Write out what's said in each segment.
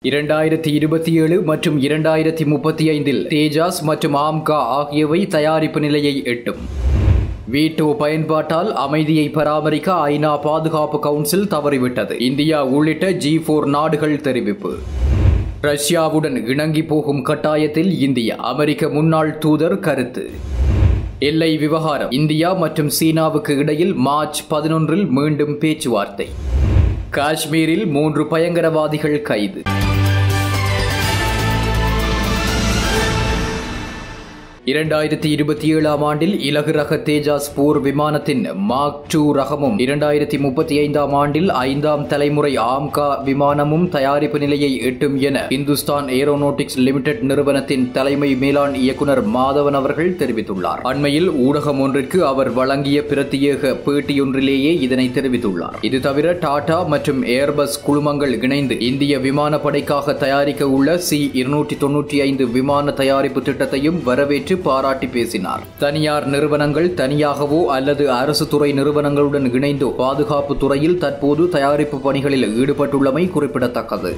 இரண்டாயிரத்தி இருபத்தி ஏழு மற்றும் இரண்டாயிரத்தி முப்பத்தி ஐந்தில் தேஜாஸ் மற்றும் ஆம்கா ஆகியவை தயாரிப்பு நிலையை எட்டும் வீட்டோ பயன்பாட்டால் அமைதியை பராமரிக்க ஐநா பாதுகாப்பு கவுன்சில் தவறிவிட்டது இந்தியா உள்ளிட்ட ஜி போர் நாடுகள் தெரிவிப்பு ரஷ்யாவுடன் இணங்கி போகும் கட்டாயத்தில் இந்தியா அமெரிக்க முன்னாள் தூதர் கருத்து எல்லை விவகாரம் இந்தியா மற்றும் சீனாவுக்கு இடையில் மார்ச் பதினொன்றில் மீண்டும் பேச்சுவார்த்தை காஷ்மீரில் மூன்று பயங்கரவாதிகள் கைது இரண்டாயிரத்தி இருபத்தி ஏழாம் ஆண்டில் இலகு ரக தேஜாஸ் போர் விமானத்தின் மார்க் டூ ரகமும் இரண்டாயிரத்தி முப்பத்தி ஐந்தாம் ஆண்டில் ஐந்தாம் தலைமுறை ஆம்கா விமானமும் தயாரிப்பு நிலையை எட்டும் என இந்துஸ்தான் ஏரோநாட்டிக்ஸ் லிமிடெட் நிறுவனத்தின் தலைமை மேலாண் இயக்குனர் மாதவன் அவர்கள் தெரிவித்துள்ளார் அண்மையில் ஊடகம் ஒன்றிற்கு அவர் வழங்கிய பிரத்யேக பேட்டியொன்றிலேயே இதனை தெரிவித்துள்ளார் இது தவிர டாடா மற்றும் ஏர்பஸ் குழுமங்கள் இணைந்து இந்திய விமானப்படைக்காக தயாரிக்க உள்ள சி இருநூற்றி தொன்னூற்றி ஐந்து விமான தயாரிப்பு திட்டத்தையும் வரவேற்று பாராட்டி பேசினார் தனியார் நிறுவனங்கள் தனியாகவோ அல்லது அரசு துறை நிறுவனங்களுடன் இணைந்தோ பாதுகாப்பு துறையில் தற்போது தயாரிப்பு பணிகளில் ஈடுபட்டுள்ளமை குறிப்பிடத்தக்கது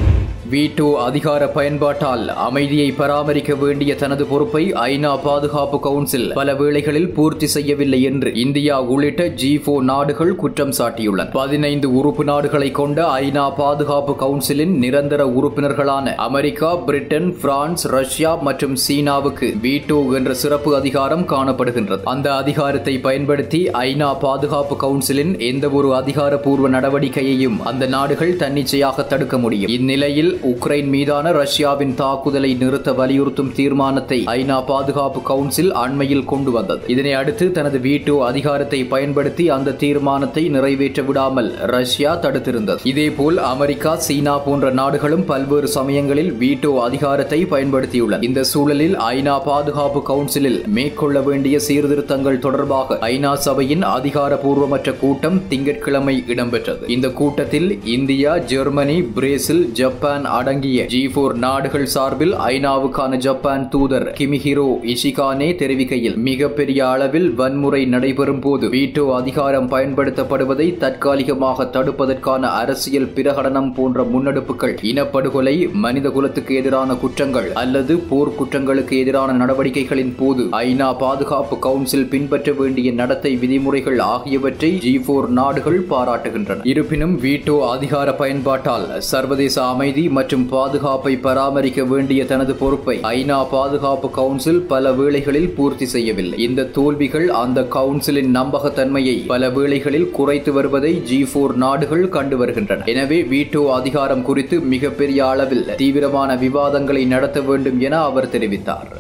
வீட்டோ அதிகார பயன்பாட்டால் அமைதியை பராமரிக்க வேண்டிய தனது பொறுப்பை ஐநா பாதுகாப்பு கவுன்சில் பல வேளைகளில் பூர்த்தி செய்யவில்லை என்று இந்தியா உள்ளிட்ட ஜி நாடுகள் குற்றம் சாட்டியுள்ளன பதினைந்து உறுப்பு நாடுகளை கொண்ட ஐநா பாதுகாப்பு கவுன்சிலின் நிரந்தர உறுப்பினர்களான அமெரிக்கா பிரிட்டன் பிரான்ஸ் ரஷ்யா மற்றும் சீனாவுக்கு வீட்டோ என்ற சிறப்பு அதிகாரம் காணப்படுகின்றது அந்த அதிகாரத்தை பயன்படுத்தி ஐநா பாதுகாப்பு கவுன்சிலின் எந்தவொரு அதிகாரப்பூர்வ நடவடிக்கையையும் அந்த நாடுகள் தன்னிச்சையாக தடுக்க முடியும் இந்நிலையில் உக்ரைன் மீதான ரஷ்யாவின் தாக்குதலை நிறுத்த வலியுறுத்தும் தீர்மானத்தை ஐநா பாதுகாப்பு கவுன்சில் அண்மையில் கொண்டு வந்தது இதனை அடுத்து தனது வீட்டோ அதிகாரத்தை பயன்படுத்தி அந்த தீர்மானத்தை நிறைவேற்ற விடாமல் ரஷ்யா தடுத்திருந்தது இதேபோல் அமெரிக்கா சீனா போன்ற நாடுகளும் பல்வேறு சமயங்களில் வீட்டோ அதிகாரத்தை பயன்படுத்தியுள்ளன இந்த சூழலில் ஐநா பாதுகாப்பு கவுன்சிலில் மேற்கொள்ள வேண்டிய சீர்திருத்தங்கள் தொடர்பாக ஐநா சபையின் அதிகாரப்பூர்வமற்ற கூட்டம் திங்கட்கிழமை இடம்பெற்றது இந்த கூட்டத்தில் இந்தியா ஜெர்மனி பிரேசில் ஜப்பான் அடங்கிய ஜி போர் நாடுகள் சார்பில் ஐநாவுக்கான ஜப்பான் தூதர் கிமிஹிரோ இஷிகானே தெரிவிக்கையில் மிகப்பெரிய அளவில் வன்முறை நடைபெறும் போது வீட்டோ அதிகாரம் பயன்படுத்தப்படுவதை தற்காலிகமாக தடுப்பதற்கான அரசியல் பிரகடனம் போன்ற முன்னெடுப்புகள் இனப்படுகொலை மனித குலத்துக்கு எதிரான குற்றங்கள் அல்லது போர் குற்றங்களுக்கு எதிரான நடவடிக்கைகளின் போது ஐநா பாதுகாப்பு கவுன்சில் பின்பற்ற வேண்டிய நடத்தை விதிமுறைகள் ஆகியவற்றை ஜி போர் நாடுகள் பாராட்டுகின்றன இருப்பினும் வீட்டோ அதிகார பயன்பாட்டால் சர்வதேச அமைதி மற்றும் பாதுகாப்பை பராமரிக்க வேண்டிய தனது பொறுப்பை ஐநா பாதுகாப்பு கவுன்சில் பல வேளைகளில் பூர்த்தி செய்யவில்லை இந்த தோல்விகள் அந்த கவுன்சிலின் நம்பகத்தன்மையை பல வேளைகளில் குறைத்து வருவதை ஜி போர் நாடுகள் கண்டு வருகின்றன எனவே வீட்டோ அதிகாரம் குறித்து மிகப்பெரிய அளவில் தீவிரமான விவாதங்களை நடத்த வேண்டும் என அவர் தெரிவித்தார்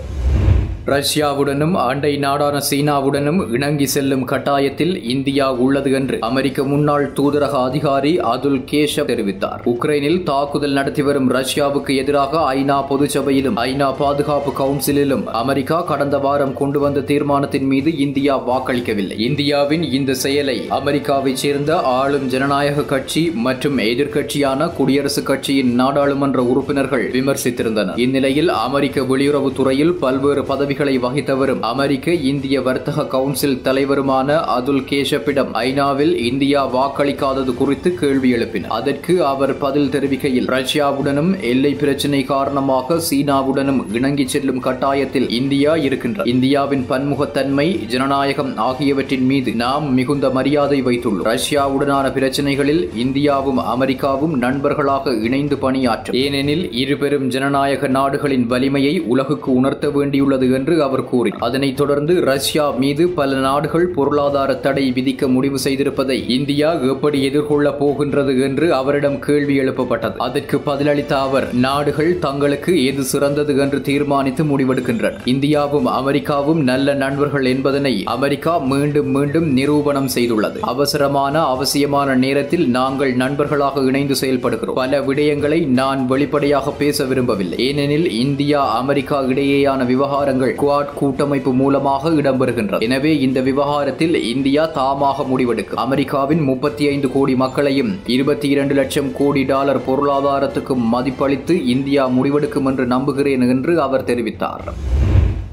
ரஷ்யாவுடனும் அண்டை நாடான சீனாவுடனும் இணங்கி செல்லும் கட்டாயத்தில் இந்தியா உள்ளது என்று அமெரிக்க முன்னாள் தூதரக அதிகாரி அதுல் கேஷப் தெரிவித்தார் உக்ரைனில் தாக்குதல் நடத்தி வரும் ரஷ்யாவுக்கு எதிராக ஐநா பொதுச்சபையிலும் ஐநா பாதுகாப்பு கவுன்சிலிலும் அமெரிக்கா கடந்த வாரம் கொண்டு வந்த தீர்மானத்தின் மீது இந்தியா வாக்களிக்கவில்லை இந்தியாவின் இந்த செயலை அமெரிக்காவைச் சேர்ந்த ஆளும் ஜனநாயக கட்சி மற்றும் எதிர்க்கட்சியான குடியரசுக் கட்சியின் நாடாளுமன்ற உறுப்பினர்கள் விமர்சித்திருந்தனர் இந்நிலையில் அமெரிக்க வெளியுறவுத்துறையில் பல்வேறு பதவி பதவிகளை வகித்தவரும் அமெரிக்க இந்திய வர்த்தக கவுன்சில் தலைவருமான அதுல் கேஷப்பிடம் ஐநாவில் இந்தியா வாக்களிக்காதது குறித்து கேள்வி எழுப்பினார் அதற்கு அவர் பதில் தெரிவிக்கையில் ரஷ்யாவுடனும் எல்லை பிரச்சினை காரணமாக சீனாவுடனும் இணங்கி செல்லும் கட்டாயத்தில் இந்தியா இருக்கின்றது இந்தியாவின் பன்முகத்தன்மை ஜனநாயகம் ஆகியவற்றின் மீது நாம் மிகுந்த மரியாதை வைத்துள்ளோம் ரஷ்யாவுடனான பிரச்சினைகளில் இந்தியாவும் அமெரிக்காவும் நண்பர்களாக இணைந்து பணியாற்றும் ஏனெனில் இருபெரும் ஜனநாயக நாடுகளின் வலிமையை உலகுக்கு உணர்த்த வேண்டியுள்ளது என்று அவர் கூறினார் அதனைத் தொடர்ந்து ரஷ்யா மீது பல நாடுகள் பொருளாதார தடை விதிக்க முடிவு செய்திருப்பதை இந்தியா எப்படி எதிர்கொள்ளப் போகின்றது என்று அவரிடம் கேள்வி எழுப்பப்பட்டது அதற்கு பதிலளித்த அவர் நாடுகள் தங்களுக்கு எது சிறந்தது என்று தீர்மானித்து முடிவெடுக்கின்றன இந்தியாவும் அமெரிக்காவும் நல்ல நண்பர்கள் என்பதனை அமெரிக்கா மீண்டும் மீண்டும் நிரூபணம் செய்துள்ளது அவசரமான அவசியமான நேரத்தில் நாங்கள் நண்பர்களாக இணைந்து செயல்படுகிறோம் பல விடயங்களை நான் வெளிப்படையாக பேச விரும்பவில்லை ஏனெனில் இந்தியா அமெரிக்கா இடையேயான விவகாரங்கள் குவாட் கூட்டமைப்பு மூலமாக இடம்பெறுகின்றது எனவே இந்த விவகாரத்தில் இந்தியா தாமாக முடிவெடுக்கும் அமெரிக்காவின் முப்பத்தி ஐந்து கோடி மக்களையும் இருபத்தி இரண்டு லட்சம் கோடி டாலர் பொருளாதாரத்துக்கும் மதிப்பளித்து இந்தியா முடிவெடுக்கும் என்று நம்புகிறேன் என்று அவர் தெரிவித்தார்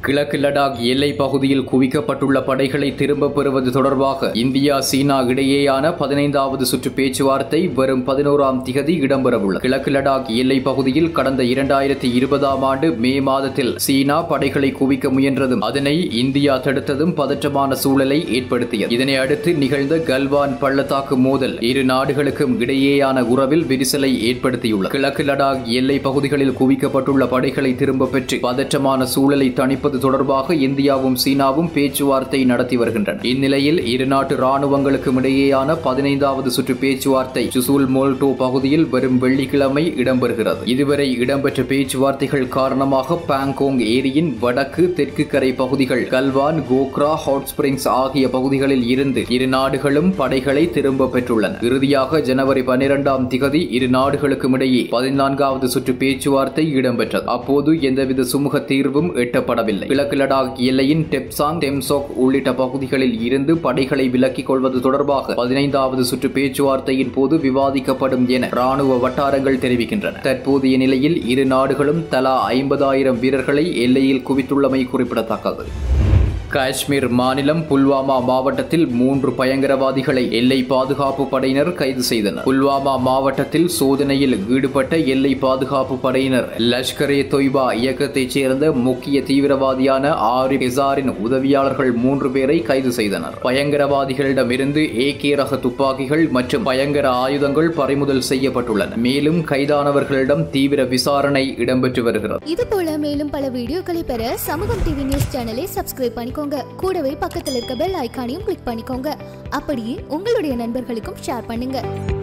கிழக்கு லடாக் எல்லை பகுதியில் குவிக்கப்பட்டுள்ள படைகளை திரும்பப் பெறுவது தொடர்பாக இந்தியா சீனா இடையேயான பதினைந்தாவது சுற்று பேச்சுவார்த்தை வரும் பதினோராம் திகதி இடம்பெறவுள்ளது கிழக்கு லடாக் எல்லை பகுதியில் கடந்த இரண்டாயிரத்தி இருபதாம் ஆண்டு மே மாதத்தில் சீனா படைகளை குவிக்க முயன்றதும் அதனை இந்தியா தடுத்ததும் பதற்றமான சூழலை ஏற்படுத்தியது இதனை அடுத்து நிகழ்ந்த கல்வான் பள்ளத்தாக்கு மோதல் இரு நாடுகளுக்கும் இடையேயான உறவில் விரிசலை ஏற்படுத்தியுள்ளது கிழக்கு லடாக் எல்லை பகுதிகளில் குவிக்கப்பட்டுள்ள படைகளை திரும்ப பெற்று பதற்றமான சூழலை தணிப்பது தொடர்பாக இந்தியாவும் சீனாவும் பேச்சுவார்த்தை நடத்தி வருகின்றன இந்நிலையில் இரு நாட்டு ராணுவங்களுக்கும் இடையேயான பதினைந்தாவது சுற்று பேச்சுவார்த்தை சுசூல் மோல்டோ பகுதியில் வரும் வெள்ளிக்கிழமை இடம்பெறுகிறது இதுவரை இடம்பெற்ற பேச்சுவார்த்தைகள் காரணமாக பாங்கோங் ஏரியின் வடக்கு தெற்கு கரை பகுதிகள் கல்வான் கோக்ரா ஹாட் ஸ்பிரிங்ஸ் ஆகிய பகுதிகளில் இருந்து இரு நாடுகளும் படைகளை திரும்ப பெற்றுள்ளன இறுதியாக ஜனவரி பனிரெண்டாம் திகதி இரு நாடுகளுக்கும் இடையே பதினான்காவது சுற்று பேச்சுவார்த்தை இடம்பெற்றது அப்போது எந்தவித சுமூக தீர்வும் எட்டப்படவில்லை கிழக்கு லடாக் எல்லையின் டெப்சாங் டெம்சோக் உள்ளிட்ட பகுதிகளில் இருந்து படைகளை விலக்கிக் கொள்வது தொடர்பாக பதினைந்தாவது சுற்று பேச்சுவார்த்தையின் போது விவாதிக்கப்படும் என ராணுவ வட்டாரங்கள் தெரிவிக்கின்றன தற்போதைய நிலையில் இரு நாடுகளும் தலா ஐம்பதாயிரம் வீரர்களை எல்லையில் குவித்துள்ளமை குறிப்பிடத்தக்கது காஷ்மீர் மாநிலம் புல்வாமா மாவட்டத்தில் மூன்று பயங்கரவாதிகளை எல்லை பாதுகாப்பு படையினர் கைது செய்தனர் புல்வாமா மாவட்டத்தில் சோதனையில் ஈடுபட்ட எல்லை பாதுகாப்பு படையினர் லஷ்கர் ஏ தொய்பா இயக்கத்தைச் சேர்ந்த முக்கிய தீவிரவாதியான ஆரிப் ஹிசாரின் உதவியாளர்கள் மூன்று பேரை கைது செய்தனர் பயங்கரவாதிகளிடமிருந்து ஏகே ரக துப்பாக்கிகள் மற்றும் பயங்கர ஆயுதங்கள் பறிமுதல் செய்யப்பட்டுள்ளன மேலும் கைதானவர்களிடம் தீவிர விசாரணை இடம்பெற்று வருகிறது இது போல மேலும் பல வீடியோக்களை பெற சமூகம் டிவி நியூஸ் சேனலை சப்ஸ்கிரைப் பண்ணிக்கோங்க கூடவே பக்கத்தில் இருக்க பெல் ஐகானையும் கிளிக் பண்ணிக்கோங்க அப்படியே உங்களுடைய நண்பர்களுக்கும் ஷேர் பண்ணுங்க